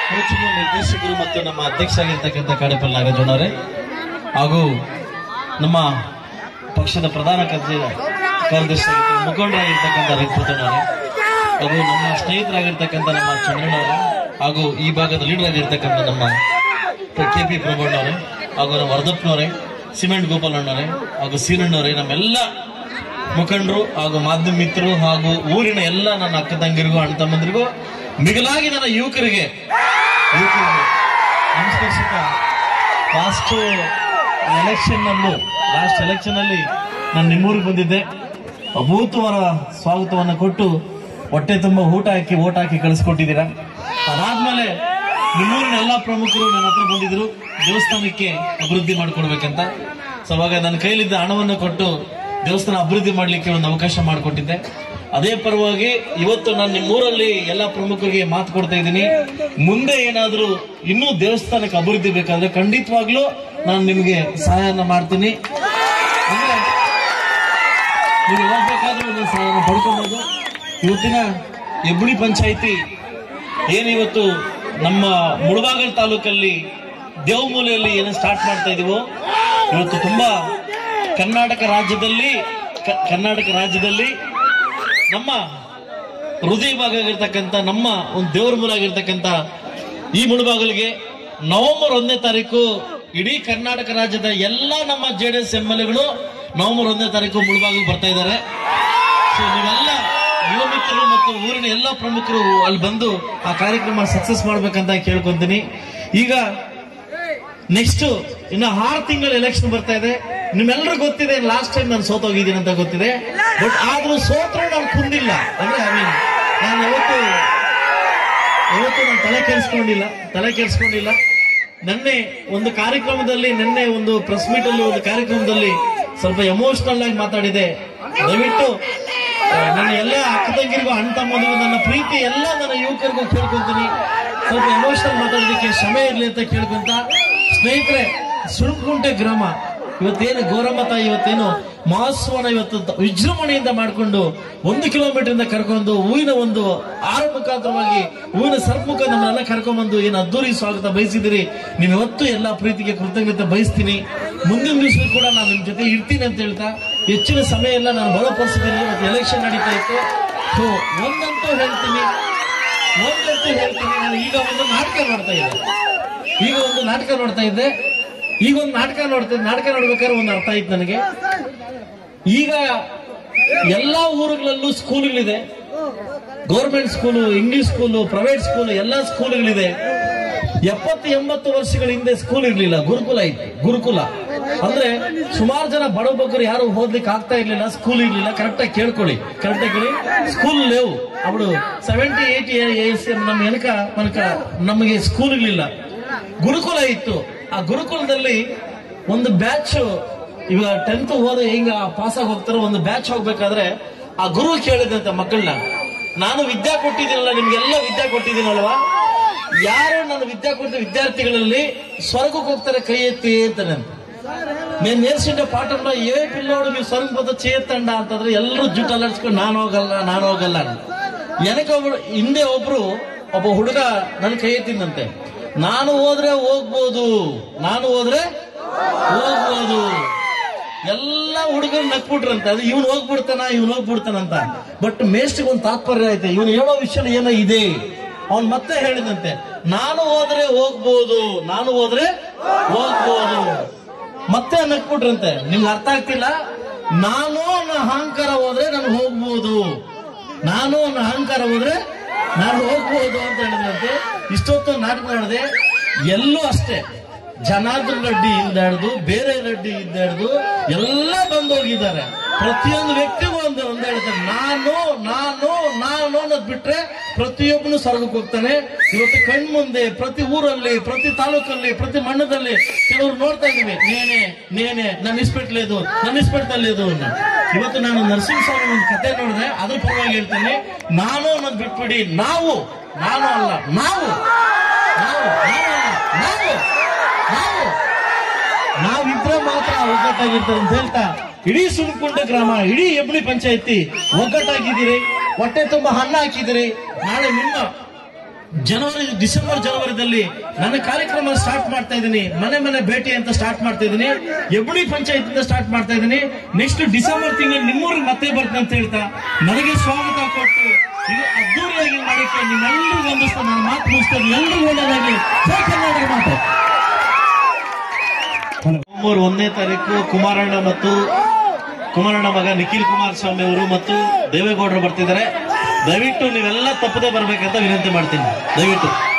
Coaching ನಿರ್ದೇಶಕರು ಮತ್ತು ನಮ್ಮ ಅಧ್ಯಕ್ಷರಾಗಿರ್ತಕ್ಕಂಥ ಕಾಡಿಪಲ್ ನಾಗರಾಜಣ್ಣವರೇ ಹಾಗೂ ನಮ್ಮ ಪಕ್ಷದ ಪ್ರಧಾನ ಕಾರ್ಯ- ಕಾರ್ಯದರ್ಶಿ ಮುಖಂಡರಾಗಿರ್ತಕ್ಕಂಥ ರಘುಪತನವರೇ ಹಾಗೂ ನಮ್ಮ ಸ್ನೇಹಿತರಾಗಿರ್ತಕ್ಕಂಥ ನಮ್ಮ ಚಂದ್ರಣ್ಣವರೇ ಹಾಗೂ ಈ ಭಾಗದ ಲೀಡರ್ ಆಗಿರ್ತಕ್ಕಂಥ ನಮ್ಮ ಕೆ ಪಿ ಪ್ರಭಣ್ಣವರೇ ಹಾಗೂ ನಮ್ಮ ವರ್ಧಪ್ಪನವರೇ ಸಿಮೆಂಟ್ ಗೋಪಾಲಣ್ಣವರೇ ಹಾಗೂ ಸೀನಣ್ಣವರೇ ನಮ್ಮೆಲ್ಲ ಮುಖಂಡರು ಹಾಗೂ ಮಾಧ್ಯಮ ಮಿತ್ರರು ಹಾಗೂ ಊರಿನ ಎಲ್ಲ ನನ್ನ ಅಕ್ಕ ತಂಗಿರಿಗೂ ಅಣ್ಣ ತಮ್ಮಂದಿರಿಗೂ ಮಿಗಿಲಾಗಿ ನನ್ನ ಯುವಕರಿಗೆ ಯುವಕರಿಗೆ ನಮಸ್ಕರಿಸುತ್ತಾ ಲಾಸ್ಟ್ ಎಲೆಕ್ಷನ್ ನಲ್ಲೂ ಲಾಸ್ಟ್ ಎಲೆಕ್ಷನ್ ಅಲ್ಲಿ ನಾನು ನಿಮ್ಮೂರಿಗೆ ಬಂದಿದ್ದೆ ಅಭೂತವಾದ ಸ್ವಾಗತವನ್ನು ಕೊಟ್ಟು ಹೊಟ್ಟೆ ತುಂಬ ಊಟ ಹಾಕಿ ಓಟ್ ಹಾಕಿ ಕಳಿಸ್ಕೊಟ್ಟಿದ್ದೀರಾ ಅದಾದ್ಮೇಲೆ ನಿಮ್ಮೂರಿನ ಎಲ್ಲಾ ಪ್ರಮುಖರು ನನ್ನ ಹತ್ರ ಬಂದಿದ್ರು ದೇವಸ್ಥಾನಕ್ಕೆ ಅಭಿವೃದ್ಧಿ ಮಾಡ್ಕೊಡ್ಬೇಕಂತ ಸೊ ಅವಾಗ ನನ್ನ ಕೈಲಿದ್ದ ಹಣವನ್ನು ಕೊಟ್ಟು ದೇವಸ್ಥಾನ ಅಭಿವೃದ್ಧಿ ಮಾಡ್ಲಿಕ್ಕೆ ಒಂದು ಅವಕಾಶ ಮಾಡಿಕೊಟ್ಟಿದ್ದೆ ಅದೇ ಪರವಾಗಿ ಇವತ್ತು ನಾನು ನಿಮ್ಮೂರಲ್ಲಿ ಎಲ್ಲ ಪ್ರಮುಖರಿಗೆ ಮಾತು ಕೊಡ್ತಾ ಇದ್ದೀನಿ ಮುಂದೆ ಏನಾದರೂ ಇನ್ನೂ ದೇವಸ್ಥಾನಕ್ಕೆ ಅಭಿವೃದ್ಧಿ ಬೇಕಾದ್ರೆ ಖಂಡಿತವಾಗ್ಲೂ ನಾನು ನಿಮಗೆ ಸಹಾಯನ ಮಾಡ್ತೀನಿ ಅಂದ್ರೆ ನೀವು ಯಾವಾಗ ಬೇಕಾದ್ರೂ ಒಂದು ಸಹಾಯನ ಪಡ್ಕೊಬೋದು ಇವತ್ತಿನ ಹೆಬ್ಳಿ ಪಂಚಾಯಿತಿ ಏನಿವತ್ತು ನಮ್ಮ ಮುಳಬಾಗಲ್ ತಾಲೂಕಲ್ಲಿ ದೇವಮೂಲೆಯಲ್ಲಿ ಏನು ಸ್ಟಾರ್ಟ್ ಮಾಡ್ತಾ ಇದೀವೋ ಇವತ್ತು ತುಂಬಾ ಕರ್ನಾಟಕ ರಾಜ್ಯದಲ್ಲಿ ಕ- ಕರ್ನಾಟಕ ರಾಜ್ಯದಲ್ಲಿ ನಮ್ಮ ಹೃದಯ ಭಾಗ ಆಗಿರ್ತಕ್ಕಂಥ ನಮ್ಮ ಒಂದು ದೇವರ ಮೂಲ ಆಗಿರ್ತಕ್ಕಂಥ ಈ ಮುಳುಬಾಗಲಿಗೆ ನವೆಂಬರ್ ಒಂದನೇ ತಾರೀಕು ಇಡೀ ಕರ್ನಾಟಕ ರಾಜ್ಯದ ಎಲ್ಲ ನಮ್ಮ J D S M L ಎಗಳು ನವೆಂಬರ್ ಒಂದನೇ ತಾರೀಕು ಮುಳುಬಾಗಿಲು ಬರ್ತಾ ಇದ್ದಾರೆ ಸೊ ನೀವೆಲ್ಲ ಯುವ ಮಿತ್ರರು ಮತ್ತು ಊರಿನ ಎಲ್ಲ ಪ್ರಮುಖರು ಅಲ್ಲಿ ಬಂದು ಆ ಕಾರ್ಯಕ್ರಮ ಸಕ್ಸಸ್ ಮಾಡ್ಬೇಕಂತ ಕೇಳ್ಕೊಂತೀನಿ ಈಗ ನೆಕ್ಸ್ಟ್ ಇನ್ನು ಆರು ತಿಂಗಳ ಎಲೆಕ್ಷನ್ ಬರ್ತಾ ಇದೆ ನಿಮ್ಮೆಲ್ಲರೂ ಗೊತ್ತಿದೆ ಲಾಸ್ಟ್ ಟೈಮ್ ನಾನು ಸೋತೋಗಿದ್ದೀನಿ ಅಂತ ಗೊತ್ತಿದೆ ಬಟ್ ಆದ್ರೂ ಸೋತ್ರೂ ನಾನು ಕುಂದಿಲ್ಲ ಅಂದ್ರೆ ಐ ಮೀನ್ ನಾನು ಯಾವತ್ತು ಯಾವತ್ತು ನಾನು ತಲೆ ಕೆಡಿಸ್ಕೊಂಡಿಲ್ಲ ತಲೆ ಕೆಡಿಸ್ಕೊಂಡಿಲ್ಲ ನಿನ್ನೆ ಒಂದು ಕಾರ್ಯಕ್ರಮದಲ್ಲಿ ನಿನ್ನೆ ಒಂದು ಪ್ರೆಸ್ ಮೀಟ್ ಅಲ್ಲಿ ಒಂದು ಕಾರ್ಯಕ್ರಮದಲ್ಲಿ ಸ್ವಲ್ಪ ಎಮೋಷನಲ್ ಆಗಿ ಮಾತಾಡಿದೆ ದಯವಿಟ್ಟು ಆ, ನನ್ನ ಎಲ್ಲ ಅಕ್ಕ ತಂಗಿರಿಗೂ ಅಣ್ಣ ತಮ್ಮನಿಗೂ ನನ್ನ ಪ್ರೀತಿ ಎಲ್ಲ ನನ್ನ ಯುವಕರಿಗೂ ಕೇಳ್ಕೊಂತೀನಿ ಸ್ವಲ್ಪ ಎಮೋಷನಲ್ ಮಾತಾಡೋದಕ್ಕೆ ಕ್ಷಮೆ ಇರ್ಲಿ ಅಂತ ಕೇಳ್ಕೊಂತ ಸ್ನೇಹಿತರೆ ಸುಣಕುಂಟೆ ಗ್ರಾಮ ಇವತ್ತೇನು ಗೌರಮ್ಮ ತಾಯಿ ಇವತ್ತೇನು ಮಹೋತ್ಸವನ ಇವತ್ತು ತ- ವಿಜೃಂಭಣೆಯಿಂದ ಮಾಡಿಕೊಂಡು ಒಂದು ಕಿಲೋಮೀಟರ್ ಇಂದ ಕರ್ಕೊಂಡು ಹೂವಿನ ಒಂದು ಆರ ಮುಖಾಂತರವಾಗಿ ಹೂವಿನ ಸರ್ಮುಖ ನಮ್ಮನ್ನೆಲ್ಲ ಕರ್ಕೊಂಡ್ಬಂದು ಏನು ಅದ್ದೂರಿ ಸ್ವಾಗತ ಬಯಸಿದಿರಿ ನೀವು ಇವತ್ತು ಎಲ್ಲ ಪ್ರೀತಿಗೆ ಕೃತಜ್ಞತೆ ಬಯಸ್ತೀನಿ ಮುಂದಿನ ದಿವಸ ಕೂಡ ನಾನು ನಿಮ್ ಜೊತೆ ಇರ್ತೀನಿ ಅಂತ ಹೇಳ್ತಾ ಹೆಚ್ಚಿನ ಸಮಯ ಎಲ್ಲ ನಾನು ಬರೋ ಪರಿಸ್ಥಿತಿಯಲ್ಲಿ ಇವತ್ತು ಎಲೆಕ್ಷನ್ ನಡೀತಾ ಇತ್ತು ಸೊ ಒಂದಂತೂ ಹೇಳ್ತೀನಿ ಒಂದಂತೂ ಹೇಳ್ತೀನಿ ನಾನು ಈಗ ಒಂದು ನಾಟಕ ನೋಡ್ತಾ ಇದ್ದೆ ಈಗ ಒಂದು ನಾಟಕ ನೋಡ್ತಾ ಇದ್ದೆ ಈಗ ಒಂದು ನಾಟಕ ನೋಡ್ತಾ ನಾಟಕ ನೋಡ್ಬೇಕಾದ್ರೆ ಒಂದು ಅರ್ಥ ಆಯ್ತು ನನಗೆ ಈಗ ಎಲ್ಲಾ ಊರುಗಳಲ್ಲೂ ಸ್ಕೂಲ್ಗಳಿದೆ government school English school private school ಎಲ್ಲಾ ಸ್ಕೂಲ್ಗಳಿದೆ ಎಪ್ಪತ್ತು ಎಂಬತ್ತು ವರ್ಷಗಳ ಹಿಂದೆ ಸ್ಕೂಲ್ ಇರ್ಲಿಲ್ಲ ಗುರುಕುಲ ಇತ್ತು ಗುರುಕುಲ ಅಂದ್ರೆ ಸುಮಾರು ಜನ ಬಡ ಬಗ್ಗರು ಯಾರು ಓದ್ಲಿಕ್ಕೆ ಆಗ್ತಾ ಇರ್ಲಿಲ್ಲ ಸ್ಕೂಲ್ ಇರ್ಲಿಲ್ಲ ಕರೆಕ್ಟ್ ಆಗಿ ಕೇಳ್ಕೊಳ್ಳಿ ಕರೆಕ್ಟ್ ಆಗಿ ಕೇಳಿ ಸ್ಕೂಲ್ ಲೇವು ಅವಳು ಸೆವೆಂಟಿ ಏಟಿ ಇಯರ್ಸ್ ನಮ್ಮ ಎನಕ ಮನಕ ನಮಗೆ ಸ್ಕೂಲ್ ಇರ್ಲಿಲ್ಲ ಗುರುಕುಲ ಇತ್ತು ಆ ಗುರುಕುಲದಲ್ಲಿ ಒಂದು ಬ್ಯಾಚ್ ಇವಾಗ ಟೆಂತ್ ಹೋದ ಹೆಂಗ ಪಾಸ್ ಆಗಿ ಹೋಗ್ತಾರೋ ಒಂದು ಬ್ಯಾಚ್ ಹೋಗ್ಬೇಕಾದ್ರೆ ಆ ಗುರು ಕೇಳಿದಂತೆ ಮಕ್ಕಳನ್ನ ನಾನು ವಿದ್ಯಾ ಕೊಟ್ಟಿದ್ದೀನಲ್ಲ ನಿಮ್ಗೆಲ್ಲ ವಿದ್ಯಾ ಕೊಟ್ಟಿದ್ದೀನಲ್ವಾ ಯಾರು ನಾನು ವಿದ್ಯಾ ಕೊಟ್ಟ ವಿದ್ಯಾರ್ಥಿಗಳಲ್ಲಿ ಸ್ವರ್ಗಕ್ಕೆ ಹೋಗ್ತಾರೆ ಕೈ ಎತ್ತಿ ಅಂತಾನೆ నేను నేర్చుంటే పాఠంలో ఏ పిల్లోడు మీ స్వరం పోతే చేయొత్తండ ಅಂತಂದ್ರೆ ಎಲ್ಲರೂ ಜುಟ್ ಅಲರ್ಸ್ಕೊಂಡು ನಾನು ಹೋಗಲ್ಲ ನಾನು ಹೋಗಲ್ಲ ಅಂತ. ನನಗೆ ಒಬ್ರು ಹಿಂದೆ ಒಬ್ರು ಒಬ್ಬ ಹುಡುಗ ನನ್ನ ಕೈ ಎತ್ತಿದಂತೆ ನಾನು ಹೋದ್ರೆ ಹೋಗ್ಬೋದು ನಾನು ಹೋದ್ರೆ ಹೋಗ್ಬೋದು ಎಲ್ಲ ಹುಡುಗರು ನಕ್ಬಿಟ್ರಂತೆ ಅದು ಇವನು ಹೋಗ್ಬಿಡ್ತಾನ ಇವನು ಹೋಗ್ಬಿಡ್ತಾನಂತ ಬಟ್ ಮೇಷ್ಟಿಗೆ ಒಂದು ತಾತ್ಪರ್ಯ ಐತೆ ಇವನು ಹೇಳೋ ವಿಷಯ ಏನೋ ಇದೆ ಅವನ್ ಮತ್ತೆ ಹೇಳಿದಂತೆ ನಾನು ಹೋದ್ರೆ ಹೋಗ್ಬೋದು ನಾನು ಹೋದ್ರೆ ಹೋಗ್ಬೋದು ಮತ್ತೆ ನಕ್ಬಿಟ್ರಂತೆ ನಿಮ್ಗೆ ಅರ್ಥ ಆಗ್ತಿಲ್ಲ ನಾನು ಅನ್ನೋ ಅಹಂಕಾರ ಹೋದ್ರೆ ನಾನು ಹೋಗ್ಬೋದು ನಾನು ಅನ್ನೋ ಅಹಂಕಾರ ಹೋದ್ರೆ ನಾನು ಹೋಗ್ಬೋದು ಅಂತ ಹೇಳಿದ್ರಂತೆ ಇಷ್ಟೊತ್ತು ನಾಟಕ ನಡೆದೆ ಎಲ್ಲೂ ಅಷ್ಟೇ ಜನಾರ್ದನ್ ರೆಡ್ಡಿ ಇಂದ ಹಿಡ್ದು ಬೇರೆ ರೆಡ್ಡಿ ಇಂದ ಹಿಡ್ದು ಎಲ್ಲ ಬಂದು ಹೋಗಿದ್ದಾರೆ ಪ್ರತಿಯೊಂದು ವ್ಯಕ್ತಿಗೂ ಒಂದು ಒಂದು ಹೇಳ್ತಾರೆ ನಾನು ನಾನು ನಾನು ಅನ್ನೋದು ಬಿಟ್ರೆ ಪ್ರತಿಯೊಬ್ಬನು ಸ್ವರ್ಗಕ್ಕೆ ಹೋಗ್ತಾನೆ ಇವತ್ತು ಕಣ್ಮುಂದೆ ಪ್ರತಿ ಊರಲ್ಲಿ ಪ್ರತಿ ತಾಲೂಕಲ್ಲಿ ಪ್ರತಿ ಮಣ್ಣದಲ್ಲಿ ಕೆಲವರು ನೋಡ್ತಾ ಇದೀವಿ ನೇನೆ ನೇನೆ ನನ್ನ ಇಸ್ಪೆಟ್ಲ್ ಇದು ನನ್ನ ಇಸ್ಪೆಟ್ಲ್ ಇದು ಅನ್ನೋ. ಇವತ್ತು ನಾನು ನರಸಿಂಹಸ್ವಾಮಿ ಒಂದು ಕತೆ ನೋಡಿದೆ ಅದ್ರ ಪರವಾಗಿ ಹೇಳ್ತೀನಿ ನಾನು ಅನ್ನೋದು ಬಿಟ್ಬಿಡಿ ನಾವು ನಾನು ಅಲ್ಲ ನಾವು ನಾವು ನಾನು ಅಲ್ಲ, ನಾವು ನಾವು ನಾವಿದ್ರೆ ಮಾತ್ರ ಒಗ್ಗಟ್ಟಾಗಿರ್ತದೆ ಅಂತ ಹೇಳ್ತಾ ಇಡೀ ಸುಣಕುಂಡ ಗ್ರಾಮ ಇಡೀ ಹೆಬ್ಳಿ ಪಂಚಾಯತಿ ಒಗ್ಗಟ್ಟಾಗಿದ್ದೀರಿ ಹೊಟ್ಟೆ ತುಂಬಾ ಹಣ್ಣ ಹಾಕಿದಿರಿ ನಾಳೆ ನಿಮ್ಮ ಜನವರಿ ಡಿಸೆಂಬರ್ ಜನವರಿದಲ್ಲಿ ನನ್ನ ಕಾರ್ಯಕ್ರಮ ಸ್ಟಾರ್ಟ್ ಮಾಡ್ತಾ ಇದ್ದೀನಿ ಮನೆ ಮನೆ ಭೇಟಿ ಅಂತ ಸ್ಟಾರ್ಟ್ ಮಾಡ್ತಾ ಇದ್ದೀನಿ ಎಬ್ಡಿ ಪಂಚಾಯತ್ ಇಂದ ಸ್ಟಾರ್ಟ್ ಮಾಡ್ತಾ ಇದ್ದೀನಿ ನೆಕ್ಸ್ಟ್ ಡಿಸೆಂಬರ್ ತಿಂಗಳು ನಿಮ್ಮೂರಿಗೆ ಮತ್ತೆ ಬರ್ತೇನೆ ಅಂತ ಹೇಳ್ತಾ ನನಗೆ ಸ್ವಾಗತ ಕೊಟ್ಟು ಇದು ಅದ್ದೂರಿಯಾಗಿ ಮಾಡಕ್ಕೆ ನಿಮ್ಮೆಲ್ಲರಿಗೂ ಒಂದಿಸ್ತಾ ನಾನು ಮಾತು ಮುಗಿಸ್ತೇನೆ ಎಲ್ರಿಗೂ ಒಳ್ಳೆಯದಾಗಿ ಜೈ ಕರ್ನಾಟಕ ಮಾತು ನವೆಂಬರ್ ಒಂದನೇ ತಾರೀಕು ಕುಮಾರಣ್ಣ ಮತ್ತು ಕುಮಾರಣ್ಣ ಮಗ ನಿಖಿಲ್ ಕುಮಾರಸ್ವಾಮಿ ಅವರು ಮತ್ತು ದೇವೇಗೌಡರು ಬರ್ತಿದ್ದಾರೆ ದಯವಿಟ್ಟು ನೀವೆಲ್ಲ ತಪ್ಪದೆ ಬರ್ಬೇಕಂತ ವಿನಂತಿ ಮಾಡ್ತೀನಿ ದಯವಿಟ್ಟು